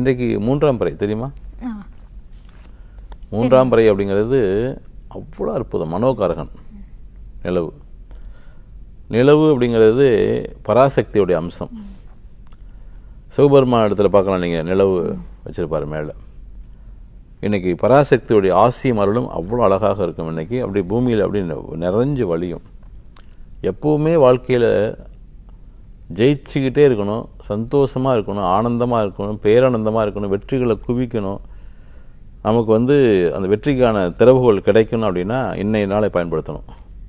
இன்றைக்கு மூன்றாம் பிறை தெரியுமா ஆ மூன்றாம் பிறை அப்படிங்கிறது அவ்வளோ அற்புதம் மனோகாரகன் நிலவு நிலவு அப்படிங்கிறது பராசக்தியுடைய அம்சம் சிவபெருமான் இடத்துல பார்க்கலாம் நீங்கள் நிலவு வச்சிருப்பாரு மேலே இன்னைக்கு பராசக்தியுடைய ஆசியும் அருளும் அவ்வளோ அழகாக இருக்கும் இன்னைக்கு அப்படி பூமியில் அப்படி நெ- நிறைஞ்சு வழியும் எப்பவுமே வாழ்க்கையில் ஜெயிச்சுக்கிட்டே இருக்கணும் சந்தோஷமாக இருக்கணும் ஆனந்தமாக இருக்கணும் பேரானந்தமாக இருக்கணும் வெற்றிகளை குவிக்கணும் நமக்கு வந்து அந்த வெற்றிக்கான திறவுகோல் கிடைக்கணும் அப்படின்னா இன்னைய நாளை பயன்படுத்தணும்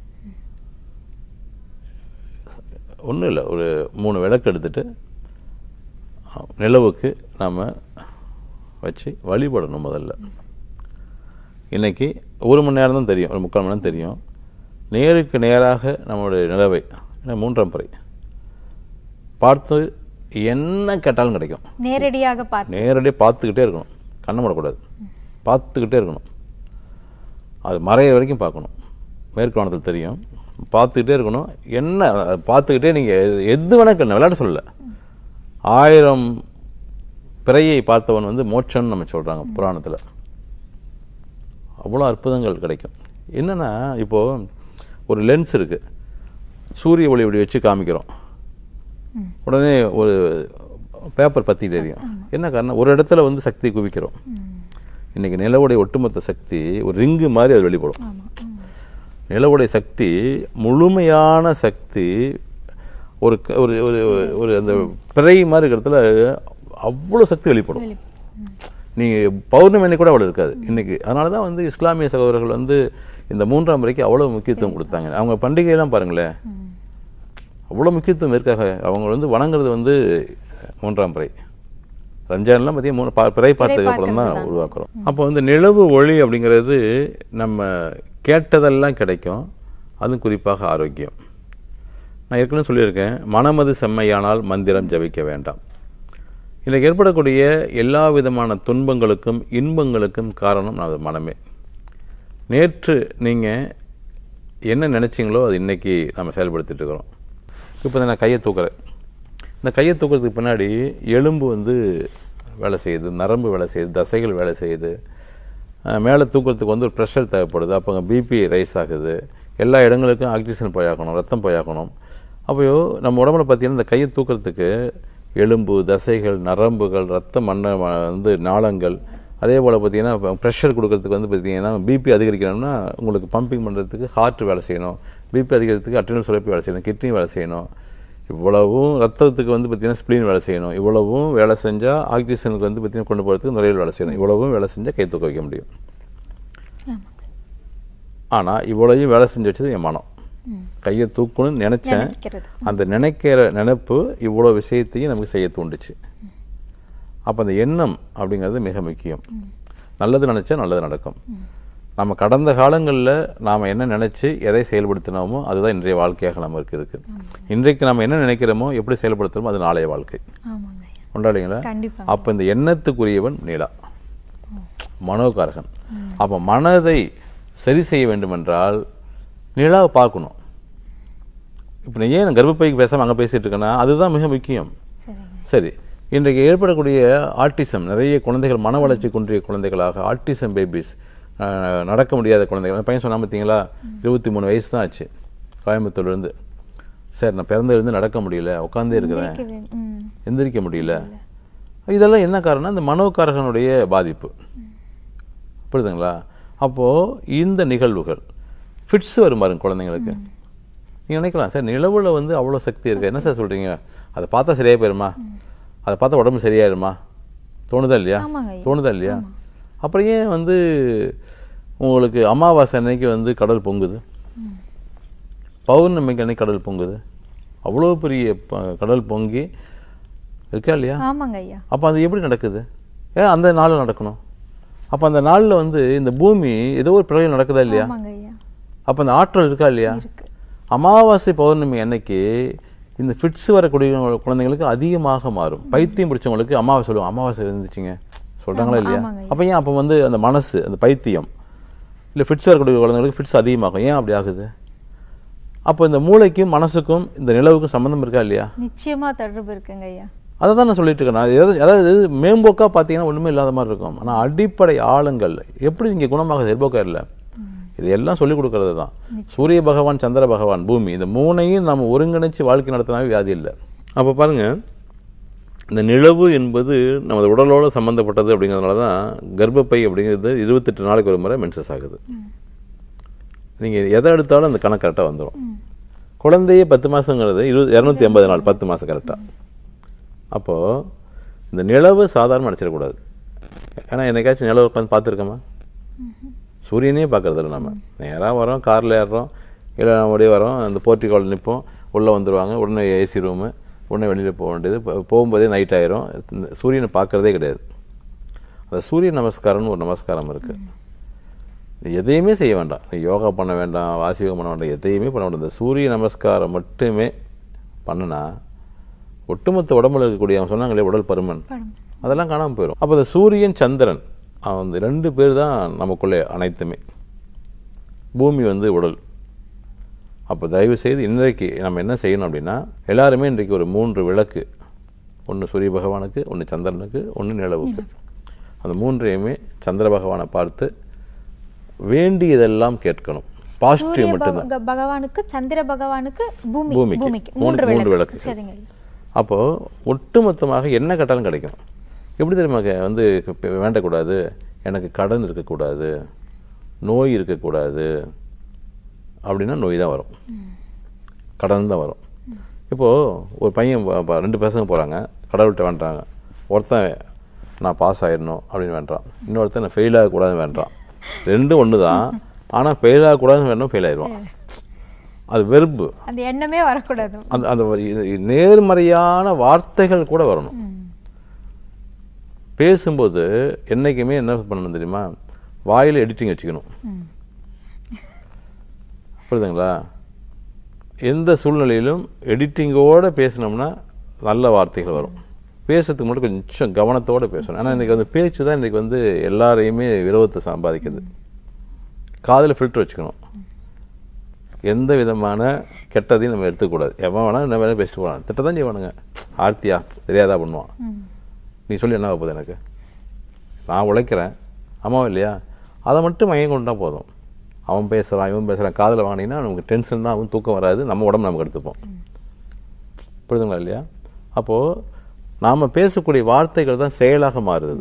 ஒன்றும் இல்லை ஒரு மூணு விளக்கு எடுத்துட்டு அஹ், நிலவுக்கு நாம் வச்சு வழிபடணும் முதல்ல இன்னைக்கு ஒரு மணி நேரம் தான் தெரியும் ஒரு முக்கால் மணி நேரம் தெரியும் நேருக்கு நேராக நம்மளுடைய நிலவை ஏன்னா மூன்றாம் பிறை பார்த்து என்ன கேட்டாலும் கிடைக்கும் நேரடியாக பார்த்து நேரடியாக பார்த்துக்கிட்டே இருக்கணும் கண்ணை மூடக்கூடாது பார்த்துக்கிட்டே இருக்கணும் அது மறைய வரைக்கும் பார்க்கணும் மேற்கு வானத்தில் தெரியும் பார்த்துக்கிட்டே இருக்கணும் என்ன அதை பார்த்துக்கிட்டே நீங்கள் எது வேணா கண்ணு விளையாட சொல்லல ஆயிரம் பிறையை பார்த்தவன் வந்து மோட்சம்னு நம்ம சொல்கிறாங்க புராணத்தில் அவ்வளோ அற்புதங்கள் கிடைக்கும் என்னென்னா இப்போது ஒரு லென்ஸ் இருக்குது சூரிய ஒளி இப்படி வச்சு காமிக்கிறோம் உடனே ஒரு பேப்பர் பற்றி தெரியும் என்ன காரணம் ஒரு இடத்துல வந்து சக்தி குவிக்கிறோம் இன்னைக்கு நிலவுடைய ஒட்டுமொத்த சக்தி ஒரு ரிங்கு மாதிரி அது வெளிப்படும் ஆமா ம். நிலவுடைய சக்தி முழுமையான சக்தி ஒரு க- ஒரு ஒரு ஒரு அந்த பிறை மாதிரி இருக்கிறதுல அவ்வளோ சக்தி வெளிப்படும் வெளி- நீங்க பௌர்ணமி அன்னைக்கு கூட அவ்வளோ இருக்காது இன்னைக்கு அதனால தான் வந்து இஸ்லாமிய சகோதரர்கள் வந்து இந்த மூன்றாம் முறைக்கு அவ்வளோ முக்கியத்துவம் கொடுத்தாங்க அவங்க பண்டிகையெல்லாம் பாருங்களேன் ம். அவ்வளோ முக்கியத்துவம் இருக்காக அவங்க வந்து வணங்குறது வந்து மூன்றாம் பிறை ரம்ஜான்லாம் பார்த்தீங்கன்னா மூணு பா- பிறை பார்த்ததுக்கு அப்புறம் தான் உருவாக்குறோம் அப்போ வந்து நிலவு ஒளி அப்படிங்கிறது நம்ம கேட்டதெல்லாம் கிடைக்கும் அதுவும் குறிப்பாக ஆரோக்கியம் நான் ஏற்கனவே சொல்லியிருக்கேன் மனமது செம்மையானால் மந்திரம் ஜபிக்க வேண்டாம் இன்றைக்கு ஏற்படக்கூடிய எல்லா விதமான துன்பங்களுக்கும் இன்பங்களுக்கும் காரணம் அது மனமே நேற்று நீங்கள் என்ன நினைச்சீங்களோ அது இன்னைக்கு நம்ம செயல்படுத்திட்டு இருக்கிறோம் இப்போ நான் கையை தூக்குறேன் இந்த கையை தூக்குறதுக்கு பின்னாடி எலும்பு வந்து வேலை செய்யுது நரம்பு வேலை செய்யுது தசைகள் வேலை செய்யுது அஹ் மேலே தூக்குறதுக்கு வந்து ஒரு ப்ரெஷர் தேவைப்படுது அப்போ பிபி ரைஸ் ஆகுது எல்லா இடங்களுக்கும் ஆக்சிஜன் போயாக்கணும் ரத்தம் போயாக்கணும் அப்போ நம்ம உடம்புல பார்த்தீங்கன்னா இந்த கையை தூக்குறதுக்கு எலும்பு தசைகள் நரம்புகள் ரத்த மண்ண வந்து நாளங்கள் அதே போல் பார்த்தீங்கன்னா ப்ரெஷர் கொடுக்கறதுக்கு வந்து பார்த்தீங்கன்னா பிபி அதிகரிக்கணும்னா உங்களுக்கு பம்பிங் பண்ணுறதுக்கு ஹார்ட் வேலை செய்யணும் பிபி அதிகரிக்கிறதுக்கு அட்ரினல் சுரப்பி வேலை செய்யணும் கிட்னி வேலை செய்யணும் இவ்வளவும் ரத்தத்துக்கு வந்து பார்த்தீங்கன்னா ஸ்ப்ளீன் வேலை செய்யணும் இவ்வளவும் வேலை செஞ்சால் ஆக்சிஜனுக்கு வந்து பார்த்தீங்கன்னா கொண்டு போகிறதுக்கு நுரையீரல் வேலை செய்யணும் இவ்வளவும் வேலை செஞ்சால் கை தூக்க வைக்க முடியும் ஆமாங்க. ஆனால் இவ்வளவையும் வேலை செஞ்சு வச்சது என் மனம் ம். கையை தூக்கணும்னு நினச்சேன் நினைக்கிறது அந்த நினைக்கிற நினைப்பு இவ்வளோ விஷயத்தையும் நமக்கு செய்ய தூண்டுச்சு அப்போ அந்த எண்ணம் அப்படிங்கிறது மிக முக்கியம் நல்லது நினச்சா நல்லது நடக்கும் நம்ம கடந்த காலங்களில் நாம் என்ன நினச்சி எதை செயல்படுத்தினோமோ அதுதான் இன்றைய வாழ்க்கையாக நமக்கு இருக்கு இன்றைக்கு நம்ம என்ன நினைக்கிறோமோ எப்படி செயல்படுத்துகிறோமோ அது நாளைய வாழ்க்கை ஆமாங்க ஐயா. கொண்டாடுங்களா கண்டிப்பா அப்போ இந்த எண்ணத்துக்குரியவன் நிலா மனோகாரகன் அப்போ மனதை சரி செய்ய வேண்டுமென்றால் நிலாவை பார்க்கணும் இப்போ நான் ஏன் கர்ப்பப்பைக்கு பேசாமல் அங்கே பேசிட்டு இருக்கேன்னா அதுதான் மிக முக்கியம் சரிங்க சரி இன்றைக்கு ஏற்படக்கூடிய ஆட்டிசம் நிறைய குழந்தைகள் மன வளர்ச்சி குன்றிய குழந்தைகளாக ஆட்டிசம் பேபிஸ் நடக்க முடியாத குழந்தைகள் அந்த பையன் சொன்னா பார்த்தீங்களா இருபத்தி மூணு வயசு தான் ஆச்சு கோயம்புத்தூர்லேருந்து சார் நான் பிறந்ததுலேருந்து நடக்க முடியல உட்காந்தே இருக்கிறேன் கேட்கவே ம் எந்திரிக்க முடியல இதெல்லாம் என்ன காரணம் இந்த மனோகாரகனுடைய பாதிப்பு புரியுதுங்களா அப்போது இந்த நிகழ்வுகள் ஃபிட்ஸ் வரும் பாருங்க குழந்தைங்களுக்கு நீங்கள் நினைக்கலாம் சார் நிலவுல வந்து அவ்வளோ சக்தி இருக்கு என்ன சார் சொல்கிறீங்க அதை பார்த்தா சரியாக போயிருமா அதை பார்த்தா உடம்பு சரியாயிருமா தோணுதா இல்லையா ஆமாங்க ஐயா. தோணுதா இல்லையா அப்புறம் ஏன் வந்து உங்களுக்கு அமாவாசை அன்னைக்கு வந்து கடல் பொங்குது பௌர்ணமிக்கு அன்னைக்கு கடல் பொங்குது அவ்வளோ பெரிய ப- கடல் பொங்கி இருக்கா இல்லையா ஆமாங்க ஐயா அப்போ அது எப்படி நடக்குது ஏன் அந்த நாளில் நடக்கணும் அப்போ அந்த நாளில் வந்து இந்த பூமி ஏதோ ஒரு பிரளயம் நடக்குதா இல்லையா ஆமாங்க ஐயா அப்போ அந்த ஆற்றல் இருக்கா இல்லையா இருக்கு அமாவாசை பௌர்ணமி அன்னைக்கு இந்த ஃபிட்ஸ் வரக்கூடிய குழந்தைங்களுக்கு அதிகமாக மாறும் பைத்தியம் பிடிச்சவங்களுக்கு அமாவாசை சொல்லுவோம் அமாவாசை இருந்துச்சுங்க சொல்றாங்களா இல்லையா ஆமாங்க ஐயா. அப்போ ஏன் அப்போ வந்து அந்த மனசு அந்த பைத்தியம் இல்லை ஃபிட்ஸ் வரக்கூடிய குழந்தைங்களுக்கு ஃபிட்ஸ் அதிகமாகும் ஏன் அப்படி ஆகுது அப்போ இந்த மூளைக்கும் மனசுக்கும் இந்த நிலவுக்கும் சம்மந்தம் இருக்கா இல்லையா நிச்சயமா தொடர்பு இருக்குங்க ஐயா அதை தான் நான் சொல்லிட்டு இருக்கேன் நான் எதாவது- அதாவது மேம்போக்காக பார்த்தீங்கன்னா ஒன்றுமே இல்லாத மாதிரி இருக்கும் ஆனால் அடிப்படை ஆழங்கள் எப்படி நீங்கள் குணமாக எதிர்போக்கா இல்லை இது எல்லாம் சொல்லிக் கொடுக்கறது தான் சூரிய பகவான் சந்திர பகவான் பூமி இந்த மூணையும் நம்ம ஒருங்கிணைச்சு வாழ்க்கை நடத்தினாவே வியாதி இல்லை அப்போ பாருங்க இந்த நிலவு என்பது நமது உடலோடு சம்மந்தப்பட்டது அப்படிங்கிறதுனால தான் கர்ப்பப்பை அப்படிங்கிறது இருபத்தெட்டு நாளைக்கு ஒரு முறை மென்சஸ் ஆகுது நீங்கள் எதை எடுத்தாலும் அந்த கணக்கு கரெக்டாக வந்துடும் குழந்தையே பத்து மாதங்கிறது இருபது இரநூத்தி எண்பது நாள் பத்து மாதம் கரெக்டாக அப்போது இந்த நிலவு சாதாரணமாக நினச்சிடக்கூடாது ஏன்னா என்னைக்காச்சும் நிலவு உட்காந்து பார்த்துருக்கோமா சூரியனே பார்க்கறதில்ல நம்ம நேராக வரோம் காரில் ஏறுறோம் இல்லை நம்ம அப்படியே வரோம் அந்த போர்ட்டிகால் நிற்போம் உள்ளே வந்துடுவாங்க உடனே ஏசி ரூமு உடனே வெளியில் போக வேண்டியது போ- போகும்போதே நைட் ஆயிரும் இந்த சூரியனை பார்க்கறதே கிடையாது அந்த சூரிய நமஸ்காரம்னு ஒரு நமஸ்காரம் இருக்குது நீ எதையுமே செய்ய வேண்டாம் நீ யோகா பண்ண வேண்டாம் வாசியோகம் பண்ண வேண்டாம் எதையுமே பண்ண வேண்டாம் இந்த சூரிய நமஸ்காரம் மட்டுமே பண்ணுனா ஒட்டுமொத்த உடம்புல இருக்கக்கூடிய அவன் சொன்னாங்களே உடல் பருமன் படம். அதெல்லாம் காணாமல் போயிடும் அப்போ இந்த சூரியன் சந்திரன் அவன் இந்த ரெண்டு பேர் தான் நமக்குள்ளே அனைத்துமே பூமி வந்து உடல் அப்போ தயவு செய்து இன்றைக்கு நம்ம என்ன செய்யணும் அப்படின்னா எல்லாருமே இன்றைக்கு ஒரு மூன்று விளக்கு ஒன்று சூரிய பகவானுக்கு ஒன்று சந்திரனுக்கு ஒன்று நிலவுக்கு அந்த மூன்றையுமே சந்திர பகவானை பார்த்து வேண்டியதெல்லாம் கேட்கணும் பாசிட்டிவ் சூரிய மட்டும்தான் பக- பகவானுக்கு சந்திர பகவானுக்கு பூமி பூமிக்கு. பூமிக்கு மூணு- மூன்று மூன்று விளக்கு விளக்குகள். சரிங்க அப்போது ஒட்டுமொத்தமாக என்ன கேட்டாலும் கிடைக்கும் எப்படி தெரியுமா கே- வந்து இப்ப வேண்டக்கூடாது எனக்கு கடன் இருக்கக்கூடாது நோய் இருக்கக்கூடாது அப்படின்னா நோய் தான் வரும் கடன் தான் வரும் இப்போது ஒரு பையன் ப- ப- ரெண்டு பசங்க போகிறாங்க கடவுள்கிட்ட வேண்டுறாங்க ஒருத்தன் நான் பாஸ் ஆயிடணும் அப்படின்னு வேண்டான் இன்னொருத்தன் நான் ஃபெயில் ஆகக்கூடாதுன்னு வேண்டான் ரெண்டும் ஒன்று தான் ஆனால் ஃபெயில் ஆகக்கூடாதுன்னு வேணும் ஃபெயில் ஆயிடுவான் அது வெறுப்பு அந்த எண்ணமே வரக்கூடாது அந்த அந்த ஒரு இது- நேர்மறையான வார்த்தைகள் கூட வரணும் ம். பேசும்போது என்னைக்குமே என்ன பண்ணணும் தெரியுமா வாயில் எடிட்டிங் வச்சுக்கணும் ம். புரியுதுங்களா எந்த சூழ்நிலையிலும் எடிட்டிங்கோட பேசினோம்னா நல்ல வார்த்தைகள் வரும் பேசுறதுக்கு மட்டும் கொஞ்சம் கவனத்தோட பேசணும் ஏன்னா இன்னைக்கு வந்து பேச்சு தான் இன்னைக்கு வந்து எல்லாரையுமே விரோதத்தை சம்பாதிக்குது காதில் ஃபில்டர் வச்சுக்கணும் எந்த விதமான கெட்டதையும் நம்ம எடுத்துக்கூடாது எவன் வேணா என்ன வேணா பேசிட்டு போகலாம் திட்ட தான் செய்வானுங்க ஆர்த்தியா தெரியாதா பண்ணுவான் ம். நீ சொல்லி என்ன ஆகப் போகுது எனக்கு நான் உழைக்கிறேன் அம்மாவும் இல்லையா அதை மட்டும் மையம் கொண்டா போதும் அவன் பேசுகிறான் இவன் பேசுகிறான் காதில் வாங்கினீங்கன்னா நமக்கு டென்ஷன் தான் அவன் தூக்கம் வராது நம்ம உடம்பு நமக்கு எடுத்துப்போம் புரியுதுங்களா இல்லையா அப்போது நாம் பேசக்கூடிய வார்த்தைகள் தான் செயலாக மாறுது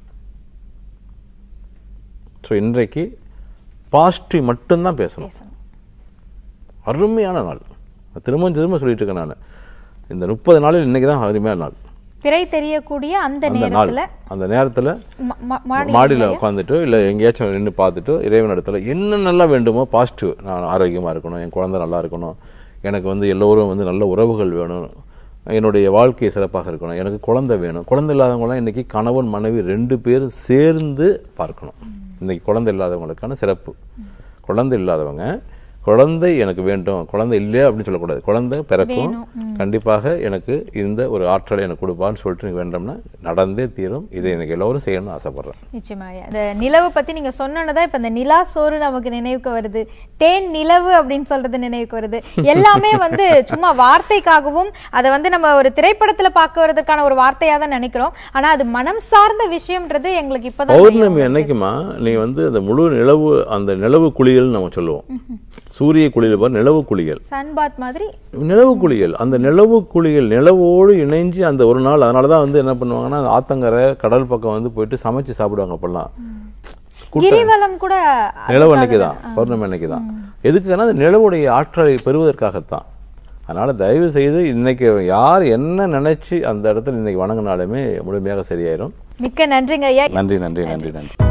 ஸோ இன்றைக்கு பாசிட்டிவ் மட்டும்தான் பேசணும் பேசணும் அருமையான நாள் நான் திரும்ப திரும்ப சொல்லிட்டு இருக்கேன் நான் இந்த முப்பது நாளில் இன்னைக்கு தான் அருமையான நாள் பிறை தெரியக்கூடிய அந்த அந்த நாள் நேரத்துல அந்த நேரத்தில் ம- ம- மாடி மாடியில் உட்காந்துட்டு இல்லை எங்கேயாச்சும் நின்று பார்த்துட்டு இறைவன் இடத்துல என்ன நல்லா வேண்டுமோ பாசிட்டிவ் நான் ஆரோக்கியமாக இருக்கணும் என் குழந்தை நல்லா இருக்கணும் எனக்கு வந்து எல்லோரும் வந்து நல்ல உறவுகள் வேணும் என்னுடைய வாழ்க்கை சிறப்பாக இருக்கணும் எனக்கு குழந்தை வேணும் குழந்தை இல்லாதவங்களாம் இன்னைக்கு கணவன் மனைவி ரெண்டு பேரும் சேர்ந்து பார்க்கணும் இன்னைக்கு குழந்தை இல்லாதவங்களுக்கான சிறப்பு குழந்தை இல்லாதவங்க குழந்தை எனக்கு வேண்டும் குழந்தை இல்லையா அப்படின்னு சொல்லக்கூடாது குழந்தை பிறக்கும் கண்டிப்பாக எனக்கு இந்த ஒரு ஆற்றலை எனக்கு கொடுப்பான்னு சொல்லிட்டு எனக்கு வேண்டும்னா நடந்தே தீரும் இதை எனக்கு எல்லோரும் செய்யணும்னு ஆசைப்படுறேன் நிச்சயமாயா இந்த நிலவு பத்தி நீங்க சொன்னதான் இப்ப இந்த நிலா சோறு நமக்கு நினைவுக்கு வருது தேன் நிலவு அப்படின்னு சொல்றது நினைவுக்கு வருது எல்லாமே வந்து சும்மா வார்த்தைக்காகவும் அதை வந்து நம்ம ஒரு திரைப்படத்துல பார்க்க வரதுக்கான ஒரு வார்த்தையா தான் நினைக்கிறோம் ஆனா அது மனம் சார்ந்த விஷயம்ன்றது எங்களுக்கு இப்பதான் பௌர்ணமி என்னைக்குமா நீ வந்து அந்த முழு நிலவு அந்த நிலவு குளியல் நம்ம சொல்லுவோம் சூரிய குளியல் பாரு நிலவு குளியல் சன்பாத் மாதிரி நிலவு குளியல் அந்த நிலவு குளியல் நிலவோடு இணைஞ்சு அந்த ஒரு நாள் அதனால தான் வந்து என்ன பண்ணுவாங்கன்னா அந்த ஆத்தங்கரை கடல் பக்கம் வந்து போயிட்டு சமைச்சு சாப்பிடுவாங்க அப்பெல்லாம் கூட்டம் கிரிவலம் கூட நிலவு அன்னைக்கு தான் பௌர்ணமி அன்னைக்கு தான் எதுக்குன்னா அந்த நிலவுடைய ஆற்றலை பெறுவதற்காகத்தான் அதனால தயவு செய்து இன்னைக்கு யார் என்ன நினைச்சு அந்த இடத்துல இன்னைக்கு வணங்கினாலுமே முழுமையாக சரியாயிரும் மிக்க நன்றிங்க ஐயா நன்றி நன்றி நன்றி நன்றி